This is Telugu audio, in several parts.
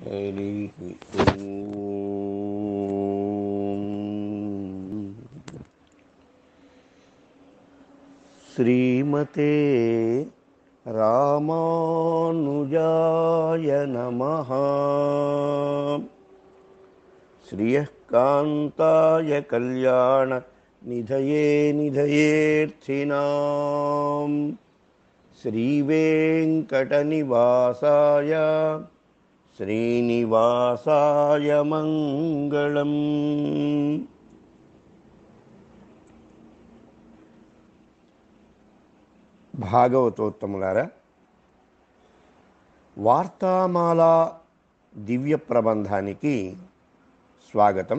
హరి ఓం. శ్రీమతే రామానుజాయ నమ శ్రియకాంతాయ కళ్యాణ నిధయే నిధయేర్థినాం శ్రీవేంకటనివాసాయ శ్రీనివాసాయ మంగళం భాగవతోత్తములారా వార్తామాల దివ్య ప్రబంధానికి స్వాగతం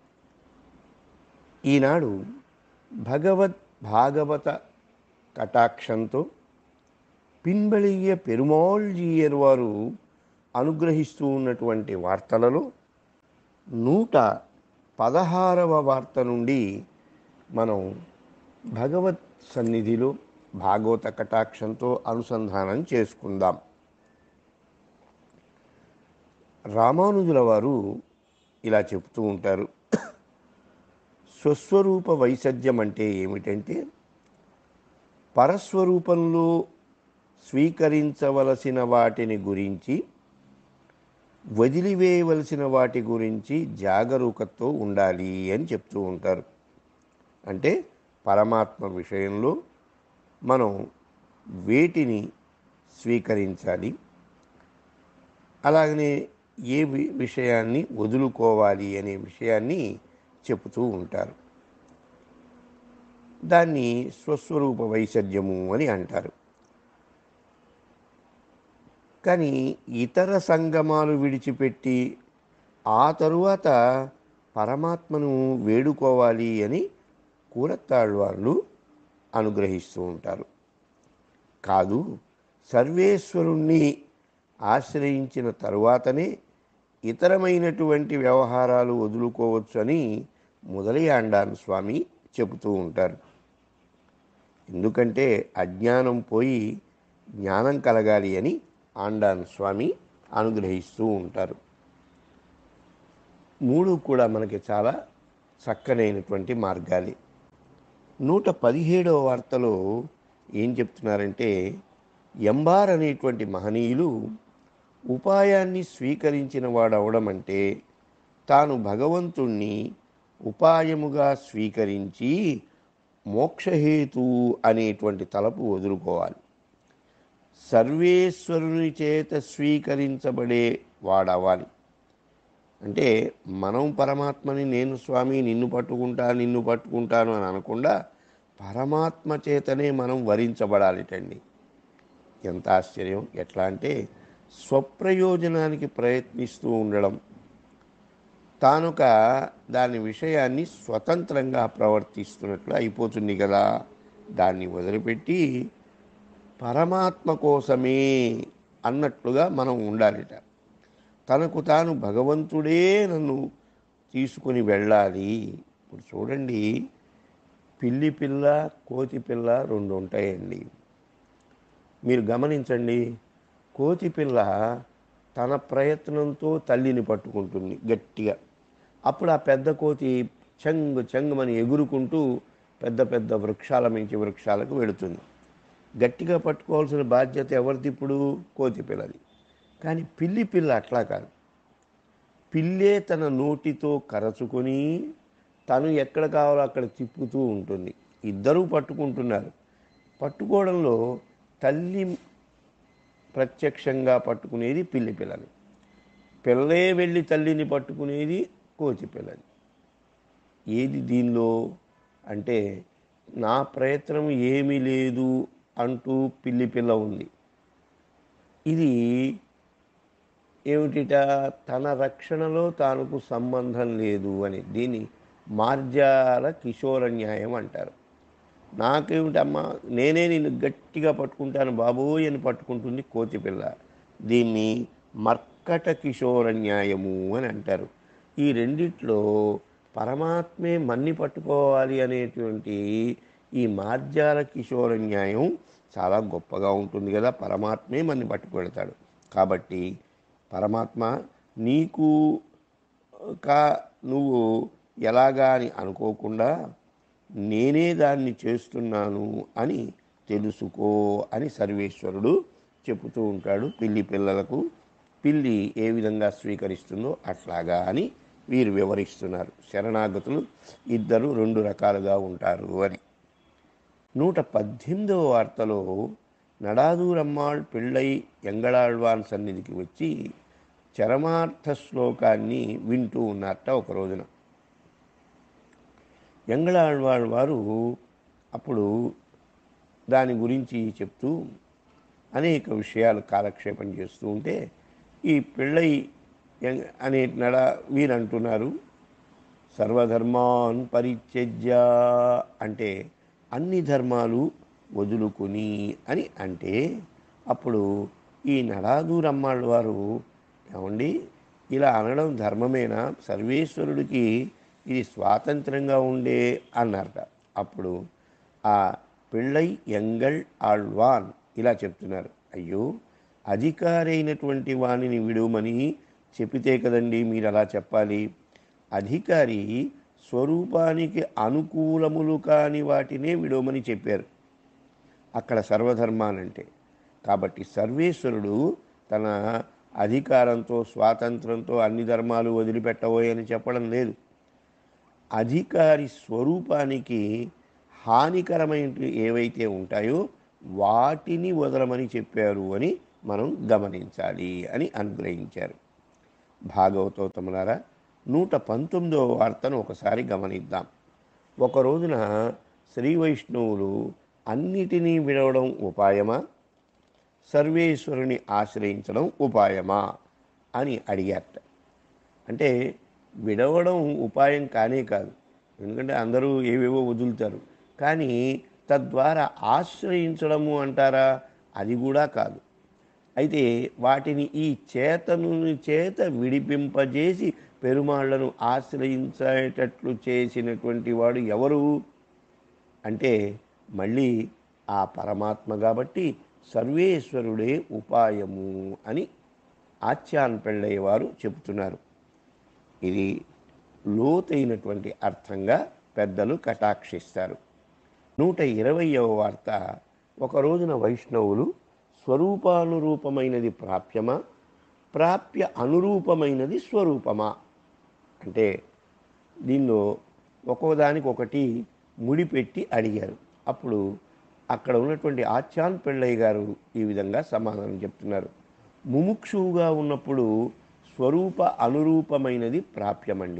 ఈనాడు భగవద్ భాగవత కటాక్షంతో పిన్బళియ పెరుమాళ్జీయర్ వారు అనుగ్రహిస్తూ ఉన్నటువంటి వార్తలలో నూట పదహారవ వార్త నుండి మనం భగవత్ సన్నిధిలో భాగవత కటాక్షంతో అనుసంధానం చేసుకుందాం రామానుజుల వారు ఇలా చెప్తూ ఉంటారు స్వస్వరూప వైసద్యం అంటే ఏమిటంటే పరస్వరూపంలో స్వీకరించవలసిన వాటిని గురించి వదిలివేయవలసిన వాటి గురించి జాగరూకతతో ఉండాలి అని చెప్తూ ఉంటారు అంటే పరమాత్మ విషయంలో మనం వేటిని స్వీకరించాలి అలాగనే ఏ వి- విషయాన్ని వదులుకోవాలి అనే విషయాన్ని చెబుతూ ఉంటారు దాన్ని స్వస్వరూప వైసర్యము అని అంటారు కానీ ఇతర సంగమాలు విడిచిపెట్టి ఆ తరువాత పరమాత్మను వేడుకోవాలి అని కూరత్తాళ్వాళ్ళు అనుగ్రహిస్తూ ఉంటారు కాదు సర్వేశ్వరుణ్ణి ఆశ్రయించిన తరువాతనే ఇతరమైనటువంటి వ్యవహారాలు వదులుకోవచ్చు అని మొదలయాండాను స్వామి చెబుతూ ఉంటారు ఎందుకంటే అజ్ఞానం పోయి జ్ఞానం కలగాలి అని ఆండాన్ స్వామి అనుగ్రహిస్తూ ఉంటారు మూడు కూడా మనకి చాలా చక్కనైనటువంటి మార్గాలే నూట పదిహేడవ వార్తలో ఏం చెప్తున్నారంటే ఎంబార్ అనేటువంటి మహనీయులు ఉపాయాన్ని స్వీకరించిన వాడవడం అంటే తాను భగవంతుణ్ణి ఉపాయముగా స్వీకరించి మోక్షహేతు అనేటువంటి తలపు వదులుకోవాలి సర్వేశ్వరుని చేత స్వీకరించబడే వాడవ్వాలి అంటే మనం పరమాత్మని నేను స్వామి నిన్ను పట్టుకుంటా నిన్ను పట్టుకుంటాను అని అనకుండా పరమాత్మ చేతనే మనం వరించబడాలిటండి ఎంత ఆశ్చర్యం ఎట్లా అంటే స్వప్రయోజనానికి ప్రయత్నిస్తూ ఉండడం తానొక దాని విషయాన్ని స్వతంత్రంగా ప్రవర్తిస్తున్నట్లు అయిపోతుంది కదా దాన్ని వదిలిపెట్టి పరమాత్మ కోసమే అన్నట్లుగా మనం ఉండాలిట తనకు తాను భగవంతుడే నన్ను తీసుకుని వెళ్ళాలి ఇప్పుడు చూడండి పిల్లి పిల్ల కోతి పిల్ల రెండు ఉంటాయండి మీరు గమనించండి కోతి పిల్ల తన ప్రయత్నంతో తల్లిని పట్టుకుంటుంది గట్టిగా అప్పుడు ఆ పెద్ద కోతి చెంగు చెంగుమని ఎగురుకుంటూ పెద్ద పెద్ద వృక్షాల మించి వృక్షాలకు వెళుతుంది గట్టిగా పట్టుకోవాల్సిన బాధ్యత ఎవరిది ఇప్పుడు కోతి పిల్లది కానీ పిల్లి పిల్ల అట్లా కాదు పిల్లే తన నోటితో కరచుకొని తను ఎక్కడ కావాలో అక్కడ తిప్పుతూ ఉంటుంది ఇద్దరూ పట్టుకుంటున్నారు పట్టుకోవడంలో తల్లి ప్రత్యక్షంగా పట్టుకునేది పిల్లి పిల్లని పిల్లే వెళ్ళి తల్లిని పట్టుకునేది కోతి పిల్లని ఏది దీనిలో అంటే నా ప్రయత్నం ఏమీ లేదు అంటూ పిల్లి పిల్ల ఉంది ఇది ఏమిటిట తన రక్షణలో తానుకు సంబంధం లేదు అని దీన్ని మార్జాల కిషోర న్యాయం అంటారు నాకేమిటమ్మా నేనే నిన్ను గట్టిగా పట్టుకుంటాను బాబోయ్ అని పట్టుకుంటుంది కోతి పిల్ల దీన్ని మర్కట కిషోర న్యాయము అని అంటారు ఈ రెండిట్లో పరమాత్మే మన్ని పట్టుకోవాలి అనేటువంటి ఈ మార్జాల కిషోర న్యాయం చాలా గొప్పగా ఉంటుంది కదా పరమాత్మే మన్ని పట్టుకువెడతాడు కాబట్టి పరమాత్మ నీకు కా నువ్వు ఎలాగా అని అనుకోకుండా నేనే దాన్ని చేస్తున్నాను అని తెలుసుకో అని సర్వేశ్వరుడు చెబుతూ ఉంటాడు పిల్లి పిల్లలకు పిల్లి ఏ విధంగా స్వీకరిస్తుందో అట్లాగా అని వీరు వివరిస్తున్నారు శరణాగతులు ఇద్దరు రెండు రకాలుగా ఉంటారు అని నూట పద్దెనిమిదవ వార్తలో నడాదూరమ్మాళ్ పిళ్ళై ఎంగళాళ్వాన్ సన్నిధికి వచ్చి చరమార్థ శ్లోకాన్ని వింటూ ఉన్నారట ఒక రోజున ఎంగళాళ్వాళ్ వారు అప్పుడు దాని గురించి చెప్తూ అనేక విషయాలు కాలక్షేపం చేస్తూ ఉంటే ఈ పిళ్ళై ఎం- అనే నడ వీరు అంటున్నారు సర్వధర్మాన్ పరిత్యజ్య అంటే అన్ని ధర్మాలు వదులుకుని అని అంటే అప్పుడు ఈ నడాదూరమ్మాళ్ళ వారు ఏమండి ఇలా అనడం ధర్మమేనా సర్వేశ్వరుడికి ఇది స్వాతంత్రంగా ఉండే అన్నారట అప్పుడు ఆ పిళ్ళై ఎంగళ్ ఆళ్వాన్ ఇలా చెప్తున్నారు అయ్యో అధికారైనటువంటి వాణిని విడుమని చెప్పితే కదండి మీరు అలా చెప్పాలి అధికారి స్వరూపానికి అనుకూలములు కాని వాటినే విడవమని చెప్పారు అక్కడ సర్వధర్మాలంటే కాబట్టి సర్వేశ్వరుడు తన అధికారంతో స్వాతంత్రంతో అన్ని ధర్మాలు వదిలిపెట్టబోయని చెప్పడం లేదు అధికారి స్వరూపానికి హానికరమైన ఏవైతే ఉంటాయో వాటిని వదలమని చెప్పారు అని మనం గమనించాలి అని అనుగ్రహించారు భాగవతోత్తములారా నూట పంతొమ్మిదవ వార్తను ఒకసారి గమనిద్దాం ఒక రోజున శ్రీ వైష్ణవులు అన్నిటినీ విడవడం ఉపాయమా సర్వేశ్వరుని ఆశ్రయించడం ఉపాయమా అని అడిగారట అంటే విడవడం ఉపాయం కానే కాదు ఎందుకంటే అందరూ ఏవేవో వదులుతారు కానీ తద్వారా ఆశ్రయించడము అంటారా అది కూడా కాదు అయితే వాటిని ఈ చేతను చేత విడిపింపజేసి పెరుమాళ్లను ఆశ్రయించేటట్లు చేసినటువంటి వాడు ఎవరు అంటే మళ్ళీ ఆ పరమాత్మ కాబట్టి సర్వేశ్వరుడే ఉపాయము అని ఆచ్యాన్ పెళ్ళయ్య వారు చెబుతున్నారు ఇది లోతైనటువంటి అర్థంగా పెద్దలు కటాక్షిస్తారు నూట ఇరవయవ వార్త ఒక రోజున వైష్ణవులు స్వరూపానురూపమైనది ప్రాప్యమా ప్రాప్య అనురూపమైనది స్వరూపమా అంటే దీనిలో ఒక్కోదానికి ఒకటి ముడిపెట్టి అడిగారు అప్పుడు అక్కడ ఉన్నటువంటి ఆచాన్ పెళ్ళయ్య గారు ఈ విధంగా సమాధానం చెప్తున్నారు ముముక్షువుగా ఉన్నప్పుడు స్వరూప అనురూపమైనది ప్రాప్యమండి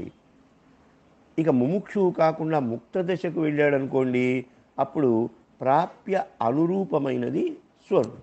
ఇక ముముక్షువు కాకుండా ముక్త దశకు వెళ్ళాడు అనుకోండి అప్పుడు ప్రాప్య అనురూపమైనది స్వరూపం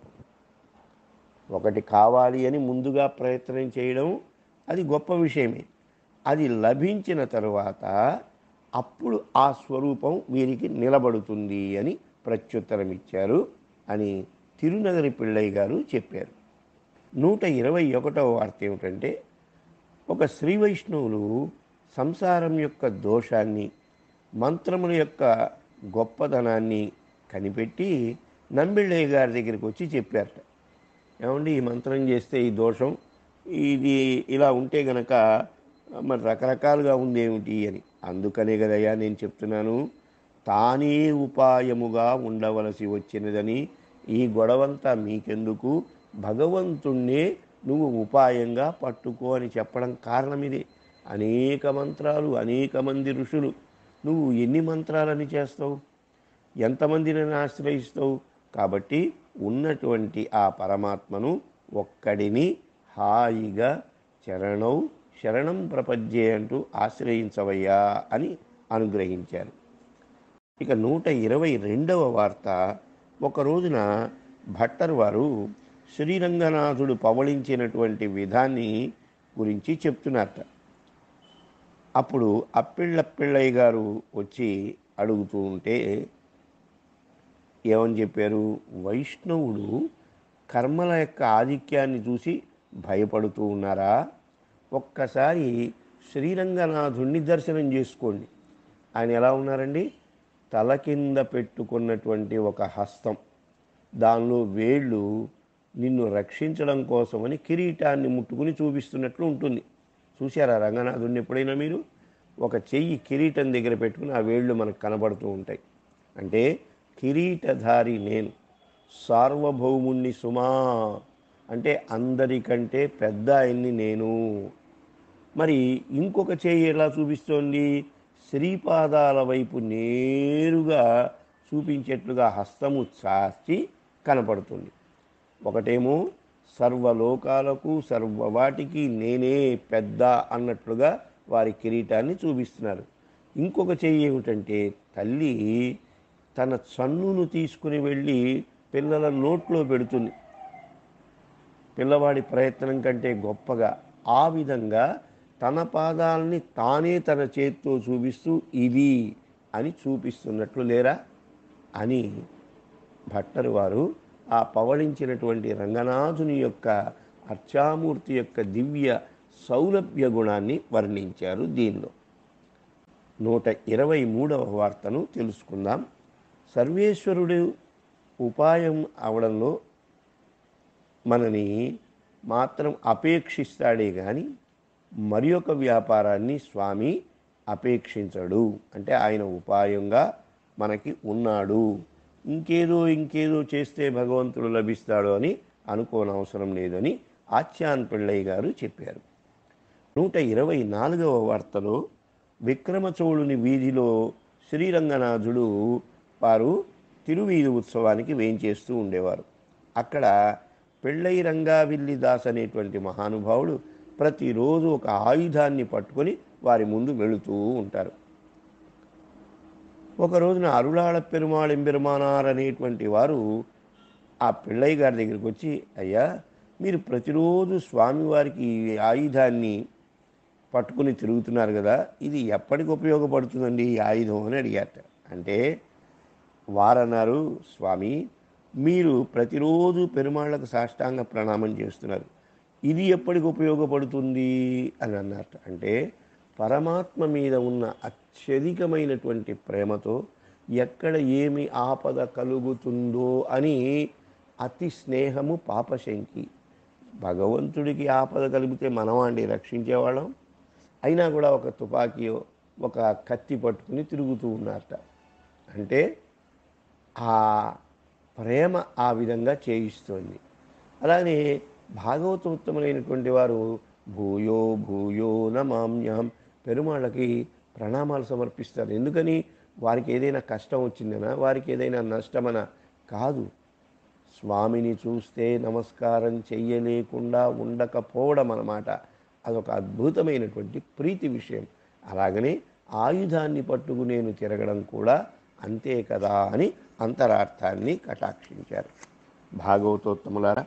ఒకటి కావాలి అని ముందుగా ప్రయత్నం చేయడం అది గొప్ప విషయమే అది లభించిన తరువాత అప్పుడు ఆ స్వరూపం వీరికి నిలబడుతుంది అని ప్రత్యుత్తరం ఇచ్చారు అని తిరునగరి పిళ్ళయ్య గారు చెప్పారు నూట ఇరవై ఒకటవ వార్త ఏమిటంటే ఒక శ్రీ వైష్ణవులు సంసారం యొక్క దోషాన్ని మంత్రముల యొక్క గొప్పదనాన్ని కనిపెట్టి నంబిళ్ళయ్య గారి దగ్గరికి వచ్చి చెప్పారట ఏమండి ఈ మంత్రం చేస్తే ఈ దోషం ఇది ఇలా ఉంటే గనక మరి రకరకాలుగా ఉందేమిటి అని అందుకనే కదయ్యా నేను చెప్తున్నాను తానే ఉపాయముగా ఉండవలసి వచ్చినదని ఈ గొడవంతా మీకెందుకు భగవంతుణ్ణే నువ్వు ఉపాయంగా పట్టుకో అని చెప్పడం కారణం ఇది అనేక మంత్రాలు అనేక మంది ఋషులు నువ్వు ఎన్ని మంత్రాలని చేస్తావు ఎంతమందిని ఆశ్రయిస్తావు కాబట్టి ఉన్నటువంటి ఆ పరమాత్మను ఒక్కడిని హాయిగా చరణం శరణం ప్రపంచే అంటూ ఆశ్రయించవయ్యా అని అనుగ్రహించారు ఇక నూట ఇరవై రెండవ వార్త ఒక రోజున భట్టర్ వారు శ్రీరంగనాథుడు పవళించినటువంటి విధాన్ని గురించి చెప్తున్నారట అప్పుడు అప్పిళ్ళప్పిళ్ళయ్య గారు వచ్చి అడుగుతూ ఉంటే ఏమని చెప్పారు వైష్ణవుడు కర్మల యొక్క ఆధిక్యాన్ని చూసి భయపడుతూ ఉన్నారా ఒక్కసారి శ్రీరంగనాథుణ్ణి దర్శనం చేసుకోండి ఆయన ఎలా ఉన్నారండి తల కింద పెట్టుకున్నటువంటి ఒక హస్తం దానిలో వేళ్ళు నిన్ను రక్షించడం కోసమని కిరీటాన్ని ముట్టుకుని చూపిస్తున్నట్లు ఉంటుంది చూశారా రంగనాథుడిని ఎప్పుడైనా మీరు ఒక చెయ్యి కిరీటం దగ్గర పెట్టుకుని ఆ వేళ్ళు మనకు కనబడుతూ ఉంటాయి అంటే కిరీటధారి నేను సార్వభౌముణ్ణి సుమా అంటే అందరికంటే పెద్ద ఆయన్ని నేను మరి ఇంకొక చేయి ఎలా చూపిస్తోంది శ్రీపాదాల వైపు నేరుగా చూపించేట్లుగా హస్తము చాచి కనపడుతుంది ఒకటేమో సర్వలోకాలకు సర్వవాటికి నేనే పెద్ద అన్నట్లుగా వారి కిరీటాన్ని చూపిస్తున్నారు ఇంకొక చెయ్యి ఏమిటంటే తల్లి తన చన్నును తీసుకుని వెళ్ళి పిల్లల నోట్లో పెడుతుంది పిల్లవాడి ప్రయత్నం కంటే గొప్పగా ఆ విధంగా తన పాదాలని తానే తన చేత్తో చూపిస్తూ ఇది అని చూపిస్తున్నట్లు లేరా అని భట్టరు వారు ఆ పవళించినటువంటి రంగనాథుని యొక్క అర్చామూర్తి యొక్క దివ్య సౌలభ్య గుణాన్ని వర్ణించారు దీనిలో నూట ఇరవై మూడవ వార్తను తెలుసుకుందాం సర్వేశ్వరుడు ఉపాయం అవడంలో మనని మాత్రం అపేక్షిస్తాడే కానీ మరి ఒక వ్యాపారాన్ని స్వామి అపేక్షించడు అంటే ఆయన ఉపాయంగా మనకి ఉన్నాడు ఇంకేదో ఇంకేదో చేస్తే భగవంతుడు లభిస్తాడు అని అనుకోనవసరం లేదని ఆచ్యాన్ పిళ్ళయ్య గారు చెప్పారు నూట ఇరవై నాలుగవ వార్తలో విక్రమచోళుని వీధిలో శ్రీరంగనాథుడు వారు తిరువీధి ఉత్సవానికి వేంచేస్తూ ఉండేవారు అక్కడ పెళ్ళై రంగావిల్లి దాస్ అనేటువంటి మహానుభావుడు ప్రతిరోజు ఒక ఆయుధాన్ని పట్టుకొని వారి ముందు వెళుతూ ఉంటారు ఒక రోజున అరుళాళ పెరుమాళ్ ఎంబెరుమానార్ అనేటువంటి వారు ఆ పిళ్ళయ్య గారి దగ్గరికి వచ్చి అయ్యా మీరు ప్రతిరోజు స్వామివారికి ఈ ఆయుధాన్ని పట్టుకుని తిరుగుతున్నారు కదా ఇది ఎప్పటికి ఉపయోగపడుతుందండి ఈ ఆయుధం అని అడిగారట అంటే వారన్నారు స్వామి మీరు ప్రతిరోజు పెరుమాళ్ళకు సాష్టాంగ ప్రణామం చేస్తున్నారు ఇది ఎప్పటికి ఉపయోగపడుతుంది అని అన్నట్టు అంటే పరమాత్మ మీద ఉన్న అత్యధికమైనటువంటి ప్రేమతో ఎక్కడ ఏమి ఆపద కలుగుతుందో అని అతి స్నేహము పాపశంకి భగవంతుడికి ఆపద కలిగితే మనం అండి రక్షించేవాళ్ళం అయినా కూడా ఒక తుపాకీయో ఒక కత్తి పట్టుకుని తిరుగుతూ ఉన్నారట అంటే ఆ ప్రేమ ఆ విధంగా చేయిస్తోంది అలానే భాగవతోత్తములైనటువంటి వారు భూయో భూయో నమామ్యాం పెరుమాళ్ళకి ప్రణామాలు సమర్పిస్తారు ఎందుకని వారికి ఏదైనా కష్టం వచ్చిందనా వారికి ఏదైనా నష్టమనా కాదు స్వామిని చూస్తే నమస్కారం చెయ్యలేకుండా ఉండకపోవడం అన్నమాట అదొక అద్భుతమైనటువంటి ప్రీతి విషయం అలాగనే ఆయుధాన్ని పట్టుకు నేను తిరగడం కూడా అంతే కదా అని అంతరార్థాన్ని కటాక్షించారు భాగవతోత్తములారా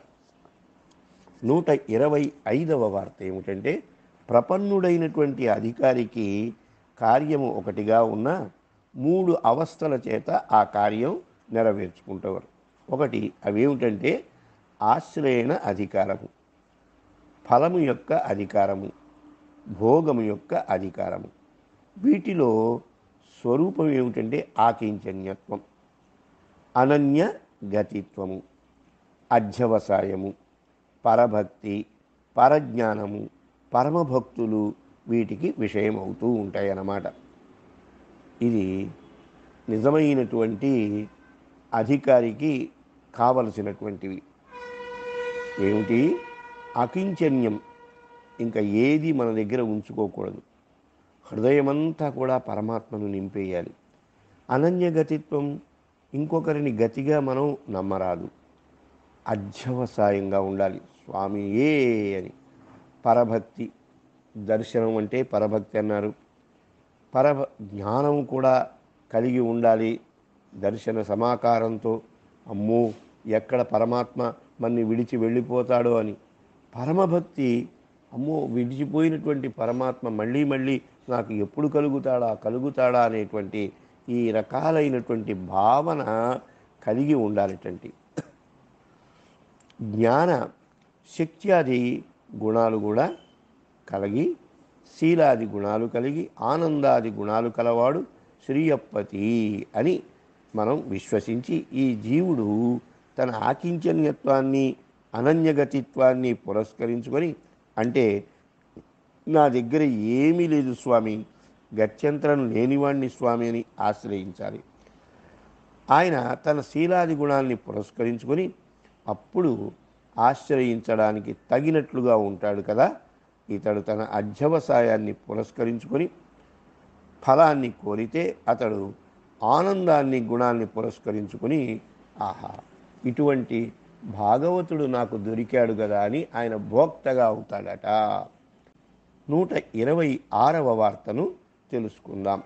నూట ఇరవై ఐదవ వార్త ఏమిటంటే ప్రపన్నుడైనటువంటి అధికారికి కార్యము ఒకటిగా ఉన్న మూడు అవస్థల చేత ఆ కార్యం నెరవేర్చుకుంటారు ఒకటి అవేమిటంటే ఆశ్రయణ అధికారము ఫలము యొక్క అధికారము భోగము యొక్క అధికారము వీటిలో స్వరూపం ఏమిటంటే ఆకించన్యత్వం అనన్య గతిత్వము అధ్యవసాయము పరభక్తి పరజ్ఞానము పరమభక్తులు వీటికి విషయం అవుతూ ఉంటాయి అన్నమాట ఇది నిజమైనటువంటి అధికారికి కావలసినటువంటివి ఏమిటి అకించన్యం ఇంకా ఏది మన దగ్గర ఉంచుకోకూడదు హృదయమంతా కూడా పరమాత్మను నింపేయాలి అనన్యగతిత్వం ఇంకొకరిని గతిగా మనం నమ్మరాదు అధ్యవసాయంగా ఉండాలి స్వామి ఏ అని పరభక్తి దర్శనం అంటే పరభక్తి అన్నారు పర జ్ఞానం కూడా కలిగి ఉండాలి దర్శన సమాకారంతో అమ్మో ఎక్కడ పరమాత్మ మన్ని విడిచి వెళ్ళిపోతాడో అని పరమభక్తి అమ్మో విడిచిపోయినటువంటి పరమాత్మ మళ్ళీ మళ్ళీ నాకు ఎప్పుడు కలుగుతాడా కలుగుతాడా అనేటువంటి ఈ రకాలైనటువంటి భావన కలిగి ఉండాలిటంటి జ్ఞాన శక్త్యాది గుణాలు కూడా కలిగి శీలాది గుణాలు కలిగి ఆనందాది గుణాలు కలవాడు శ్రీయప్పతి అని మనం విశ్వసించి ఈ జీవుడు తన ఆకించన్యత్వాన్ని అనన్యగతిత్వాన్ని పురస్కరించుకొని అంటే నా దగ్గర ఏమీ లేదు స్వామి గత్యంతరం లేనివాణ్ణి స్వామి అని ఆశ్రయించాలి ఆయన తన శీలాది గుణాల్ని పురస్కరించుకొని అప్పుడు ఆశ్రయించడానికి తగినట్లుగా ఉంటాడు కదా ఇతడు తన అధ్యవసాయాన్ని పురస్కరించుకొని ఫలాన్ని కోరితే అతడు ఆనందాన్ని గుణాన్ని పురస్కరించుకొని ఆహా ఇటువంటి భాగవతుడు నాకు దొరికాడు కదా అని ఆయన భోక్తగా అవుతాడట నూట ఇరవై ఆరవ వార్తను తెలుసుకుందాం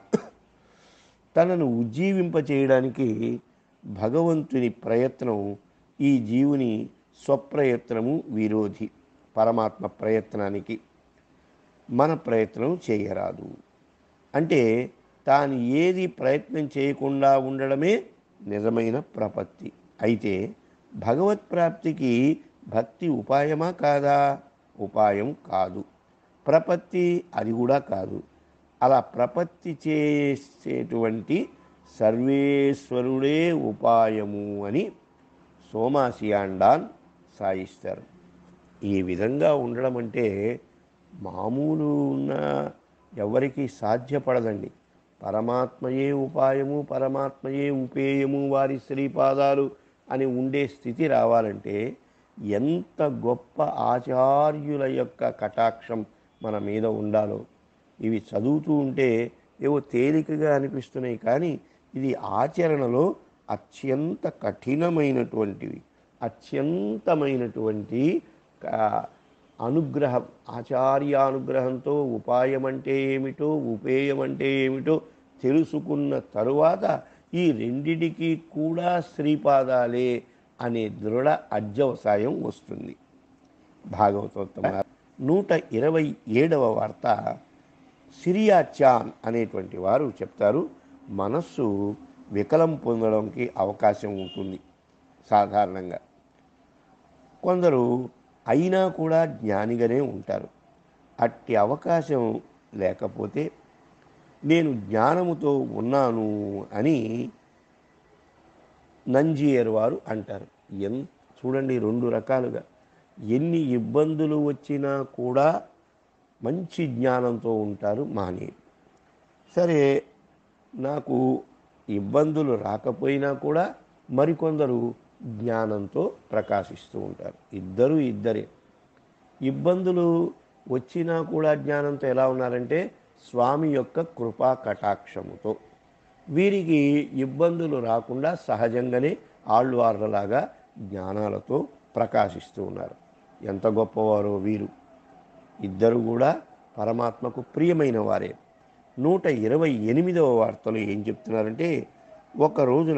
తనను ఉజ్జీవింపచేయడానికి భగవంతుని ప్రయత్నం ఈ జీవుని స్వప్రయత్నము విరోధి పరమాత్మ ప్రయత్నానికి మన ప్రయత్నం చేయరాదు అంటే తాను ఏది ప్రయత్నం చేయకుండా ఉండడమే నిజమైన ప్రపత్తి అయితే భగవత్ ప్రాప్తికి భక్తి ఉపాయమా కాదా ఉపాయం కాదు ప్రపత్తి అది కూడా కాదు అలా ప్రపత్తి చేసేటువంటి సర్వేశ్వరుడే ఉపాయము అని సోమాసియాండాన్ సాయిస్తారు ఈ విధంగా ఉండడం అంటే మామూలు ఉన్న ఎవరికి సాధ్యపడదండి పరమాత్మయే ఉపాయము పరమాత్మయే ఉపేయము వారి శ్రీపాదాలు అని ఉండే స్థితి రావాలంటే ఎంత గొప్ప ఆచార్యుల యొక్క కటాక్షం మన మీద ఉండాలో ఇవి చదువుతూ ఉంటే ఏవో తేలికగా అనిపిస్తున్నాయి కానీ ఇది ఆచరణలో అత్యంత కఠినమైనటువంటివి అత్యంతమైనటువంటి కా- అనుగ్రహం ఆచార్యానుగ్రహంతో ఉపాయం అంటే ఏమిటో ఉపేయం అంటే ఏమిటో తెలుసుకున్న తరువాత ఈ రెండిటికి కూడా శ్రీపాదాలే అనే దృఢ అధ్యవసాయం వస్తుంది భాగవతోత్తమ నూట ఇరవై ఏడవ వార్త సిరియాచాన్ అనేటువంటి వారు చెప్తారు మనస్సు వికలం పొందడానికి అవకాశం ఉంటుంది సాధారణంగా కొందరు అయినా కూడా జ్ఞానిగానే ఉంటారు అట్టి అవకాశం లేకపోతే నేను జ్ఞానముతో ఉన్నాను అని నంజియర్ వారు అంటారు ఎన్ చూడండి రెండు రకాలుగా ఎన్ని ఇబ్బందులు వచ్చినా కూడా మంచి జ్ఞానంతో ఉంటారు మానేయులు సరే నాకు ఇబ్బందులు రాకపోయినా కూడా మరికొందరు జ్ఞానంతో ప్రకాశిస్తూ ఉంటారు ఇద్దరు ఇద్దరే ఇబ్బందులు వచ్చినా కూడా జ్ఞానంతో ఎలా ఉన్నారంటే స్వామి యొక్క కృపా కటాక్షముతో వీరికి ఇబ్బందులు రాకుండా సహజంగానే ఆళ్వార్లలాగా జ్ఞానాలతో ప్రకాశిస్తూ ఉన్నారు ఎంత గొప్పవారో వీరు ఇద్దరు కూడా పరమాత్మకు ప్రియమైన వారే నూట ఇరవై ఎనిమిదవ వార్తలు ఏం చెప్తున్నారంటే ఒక రోజున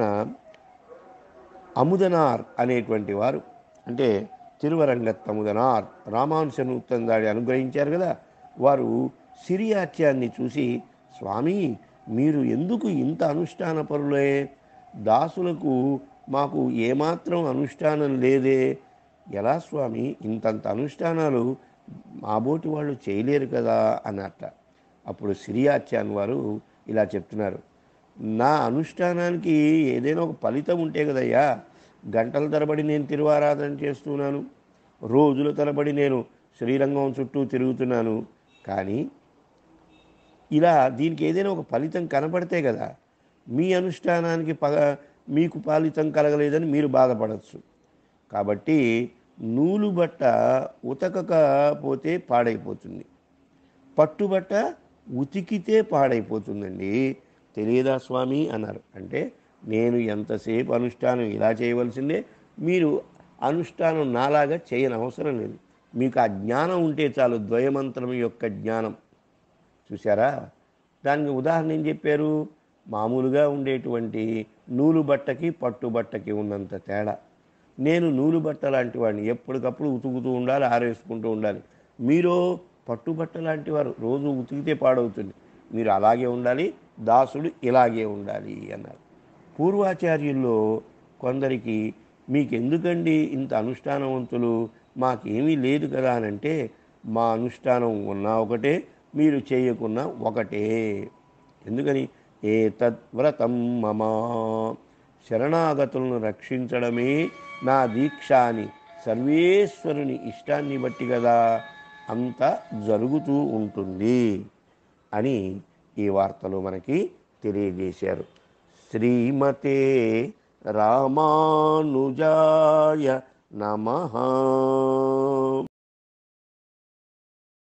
అముదనార్ అనేటువంటి వారు అంటే తిరువరంగత్ అముదనార్ రామానుజన్ ఉత్తందాడి అనుగ్రహించారు కదా వారు సిరియాత్యాన్ని చూసి స్వామి మీరు ఎందుకు ఇంత అనుష్ఠాన పరులే దాసులకు మాకు ఏమాత్రం అనుష్ఠానం లేదే ఎలా స్వామి ఇంతంత అనుష్ఠానాలు మాబోటి వాళ్ళు చేయలేరు కదా అన్నట్ట అప్పుడు సిరియాచాన్ వారు ఇలా చెప్తున్నారు నా అనుష్ఠానానికి ఏదైనా ఒక ఫలితం ఉంటే కదయ్యా గంటల తరబడి నేను తిరువారాధన చేస్తున్నాను రోజుల తరబడి నేను శ్రీరంగం చుట్టూ తిరుగుతున్నాను కానీ ఇలా దీనికి ఏదైనా ఒక ఫలితం కనపడితే కదా మీ అనుష్ఠానానికి పగ మీకు ఫలితం కలగలేదని మీరు బాధపడచ్చు కాబట్టి నూలు బట్ట ఉతకకపోతే పాడైపోతుంది పట్టుబట్ట ఉతికితే పాడైపోతుందండి తెలియదా స్వామి అన్నారు అంటే నేను ఎంతసేపు అనుష్ఠానం ఇలా చేయవలసిందే మీరు అనుష్ఠానం నాలాగా చేయని అవసరం లేదు మీకు ఆ జ్ఞానం ఉంటే చాలు ద్వయమంత్రం యొక్క జ్ఞానం చూసారా దానికి ఉదాహరణ ఏం చెప్పారు మామూలుగా ఉండేటువంటి నూలు బట్టకి పట్టు బట్టకి ఉన్నంత తేడా నేను నూలు బట్ట లాంటి వాడిని ఎప్పటికప్పుడు ఉతుకుతూ ఉండాలి ఆరేసుకుంటూ ఉండాలి మీరు పట్టుబట్ట లాంటి వారు రోజు ఉతికితే పాడవుతుంది మీరు అలాగే ఉండాలి దాసుడు ఇలాగే ఉండాలి అన్నారు పూర్వాచార్యుల్లో కొందరికి మీకెందుకండి ఇంత అనుష్ఠానవంతులు మాకేమీ లేదు కదా అని అంటే మా అనుష్ఠానం ఉన్నా ఒకటే మీరు చేయకున్నా ఒకటే ఎందుకని ఏ తద్వ్రతం మమ శరణాగతులను రక్షించడమే నా దీక్ష అని సర్వేశ్వరుని ఇష్టాన్ని బట్టి కదా అంత జరుగుతూ ఉంటుంది అని ఈ వార్తలు మనకి తెలియజేశారు శ్రీమతే రామానుజాయ నమః